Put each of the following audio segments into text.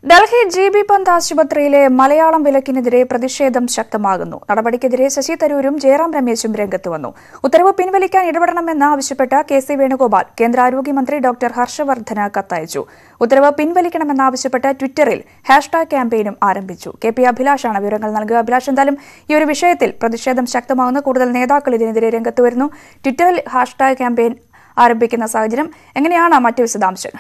Delhi G B പന്ത് ആശുപത്രിയിലെ മലയാളം വിലക്കിനെതിരെ പ്രതിഷേധം ശക്തമാകുന്നു നടപടിക്കെതിരെ ശശി തരൂരും ജയറാം രമേശും രംഗത്ത് വന്നു ഉത്തരവ് പിൻവലിക്കാൻ ഇടപെടണമെന്ന് ആവശ്യപ്പെട്ട് കെ സി വേണുഗോപാൽ കേന്ദ്ര ആരോഗ്യമന്ത്രി ഡോക്ടർ ഹർഷവർദ്ധന് കത്തയച്ചു ഉത്തരവ് പിൻവലിക്കണമെന്നാവശ്യപ്പെട്ട് ട്വിറ്ററിൽ ഹാഷ്ടാഗ് ക്യാമ്പയിനും ആരംഭിച്ചു കെ പി അഭിലാഷാണ് വിവരങ്ങൾ നൽകുക അഭിലാഷ് എന്തായാലും ഈ ഒരു വിഷയത്തിൽ പ്രതിഷേധം ശക്തമാകുന്നു കൂടുതൽ നേതാക്കൾ ഇതിനെതിരെ രംഗത്ത് വരുന്നു ട്വിറ്ററിൽ ഹാഷ്ടാഗ് ക്യാമ്പയിൻ ആരംഭിക്കുന്ന സാഹചര്യം എങ്ങനെയാണ് മറ്റു വിശദാംശങ്ങൾ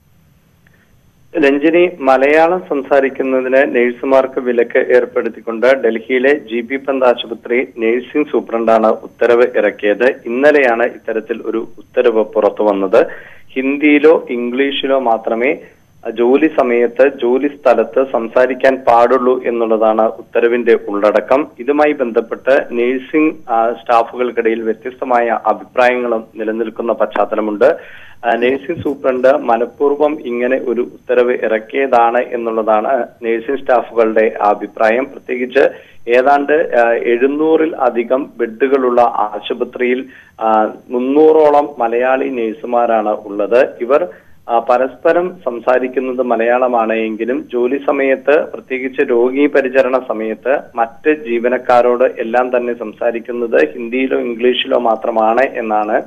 രഞ്ജിനി മലയാളം സംസാരിക്കുന്നതിന് നഴ്സുമാർക്ക് വിലക്ക് ഏർപ്പെടുത്തിക്കൊണ്ട് ഡൽഹിയിലെ ജി ബി പന്ത് ആശുപത്രി നഴ്സിംഗ് സൂപ്രണ്ടാണ് ഉത്തരവ് ഇറക്കിയത് ഇന്നലെയാണ് ഇത്തരത്തിൽ ഒരു ഉത്തരവ് പുറത്തു വന്നത് ഹിന്ദിയിലോ ഇംഗ്ലീഷിലോ മാത്രമേ ജോലി സമയത്ത് ജോലി സ്ഥലത്ത് സംസാരിക്കാൻ പാടുള്ളൂ എന്നുള്ളതാണ് ഉത്തരവിന്റെ ഉള്ളടക്കം ഇതുമായി ബന്ധപ്പെട്ട് നഴ്സിംഗ് ആ, സ്റ്റാഫുകൾക്കിടയിൽ വ്യത്യസ്തമായ അഭിപ്രായങ്ങളും നിലനിൽക്കുന്ന പശ്ചാത്തലമുണ്ട് ആ, നഴ്സിംഗ് സൂപ്രണ്ട് മനഃപൂർവ്വം ഇങ്ങനെ ഒരു ഉത്തരവ് ഇറക്കിയതാണ് എന്നുള്ളതാണ് നഴ്സിംഗ് സ്റ്റാഫുകളുടെ അഭിപ്രായം പ്രത്യേകിച്ച് ഏതാണ്ട് ആ, എഴുന്നൂറിൽ അധികം ബെഡുകളുള്ള ആശുപത്രിയിൽ ആ, മുന്നൂറോളം മലയാളി നഴ്സുമാരാണ് ഉള്ളത് ഇവർ ആ, പരസ്പരം സംസാരിക്കുന്നത് മലയാളമാണ് എങ്കിലും ജോലി സമയത്ത് പ്രത്യേകിച്ച് രോഗി പരിചരണ സമയത്ത് മറ്റ് ജീവനക്കാരോട് എല്ലാം തന്നെ സംസാരിക്കുന്നത് ഹിന്ദിയിലോ ഇംഗ്ലീഷിലോ മാത്രമാണ് എന്നാണ്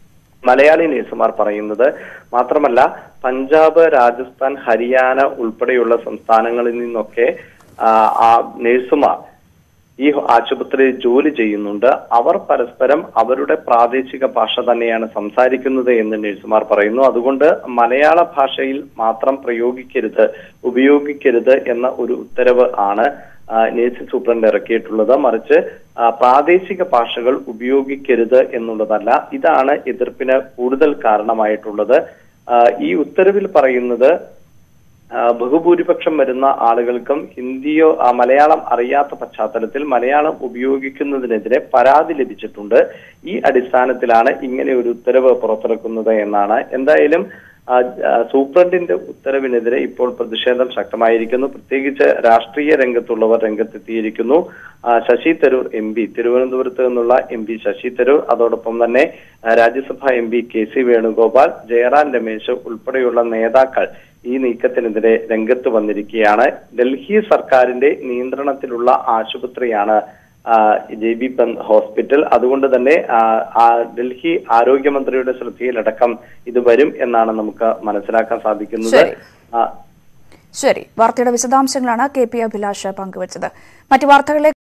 മലയാളി നഴ്സുമാർ പറയുന്നത് മാത്രമല്ല പഞ്ചാബ് രാജസ്ഥാൻ ഹരിയാന ഉൾപ്പെടെയുള്ള സംസ്ഥാനങ്ങളിൽ നിന്നൊക്കെ ആ, ആ നഴ്സുമാർ ഈ ആശുപത്രിയിൽ ജോലി ചെയ്യുന്നുണ്ട് അവർ പരസ്പരം അവരുടെ പ്രാദേശിക ഭാഷ തന്നെയാണ് സംസാരിക്കുന്നത് എന്ന് നഴ്സുമാർ പറയുന്നു അതുകൊണ്ട് മലയാള ഭാഷയിൽ മാത്രം പ്രയോഗിക്കരുത് ഉപയോഗിക്കരുത് എന്ന ഒരു ഉത്തരവ് ആണ് ആ, നഴ്സിംഗ് സൂപ്രണ്ട് ഇറക്കിയിട്ടുള്ളത് മറിച്ച് ആ, പ്രാദേശിക ഭാഷകൾ ഉപയോഗിക്കരുത് എന്നുള്ളതല്ല ഇതാണ് എതിർപ്പിന് കൂടുതൽ കാരണമായിട്ടുള്ളത് ആ, ഈ ഉത്തരവിൽ പറയുന്നത് ആ, ബഹുഭൂരിപക്ഷം വരുന്ന ആളുകൾക്കും ഹിന്ദിയോ ആ, മലയാളം അറിയാത്ത പശ്ചാത്തലത്തിൽ മലയാളം ഉപയോഗിക്കുന്നതിനെതിരെ പരാതി ലഭിച്ചിട്ടുണ്ട് ഈ അടിസ്ഥാനത്തിലാണ് ഇങ്ങനെ ഒരു ഉത്തരവ് പുറത്തിറക്കുന്നത് എന്നാണ് എന്തായാലും ആ, ആ, സൂപ്രണ്ടിന്റെ ഉത്തരവിനെതിരെ ഇപ്പോൾ പ്രതിഷേധം ശക്തമായിരിക്കുന്നു പ്രത്യേകിച്ച് രാഷ്ട്രീയ രംഗത്തുള്ളവർ രംഗത്തെത്തിയിരിക്കുന്നു ആ, ശശി തരൂർ എം പി തിരുവനന്തപുരത്ത് നിന്നുള്ള എം പി ശശി തരൂർ അതോടൊപ്പം തന്നെ ആ, Rajya Sabha M P K C Venugopal Jairam Ramesh ഉൾപ്പെടെയുള്ള നേതാക്കൾ ഈ നീക്കത്തിനെതിരെ രംഗത്ത് വന്നിരിക്കുകയാണ് ഡൽഹി സർക്കാരിന്റെ നിയന്ത്രണത്തിലുള്ള ആശുപത്രിയാണ് ജെ ബി പന്ത് ഹോസ്പിറ്റൽ അതുകൊണ്ട് തന്നെ ആ, ആ, ഡൽഹി ആരോഗ്യമന്ത്രിയുടെ ശ്രദ്ധയിലടക്കം ഇത് വരും എന്നാണ് നമുക്ക് മനസ്സിലാക്കാൻ സാധിക്കുന്നത് ശരി. ആ, ശരി വാർത്തയുടെ വിശദാംശങ്ങളാണ് കെ പി അഭിലാഷ് പങ്കുവച്ചത് മറ്റു വാർത്തകളിലേക്ക്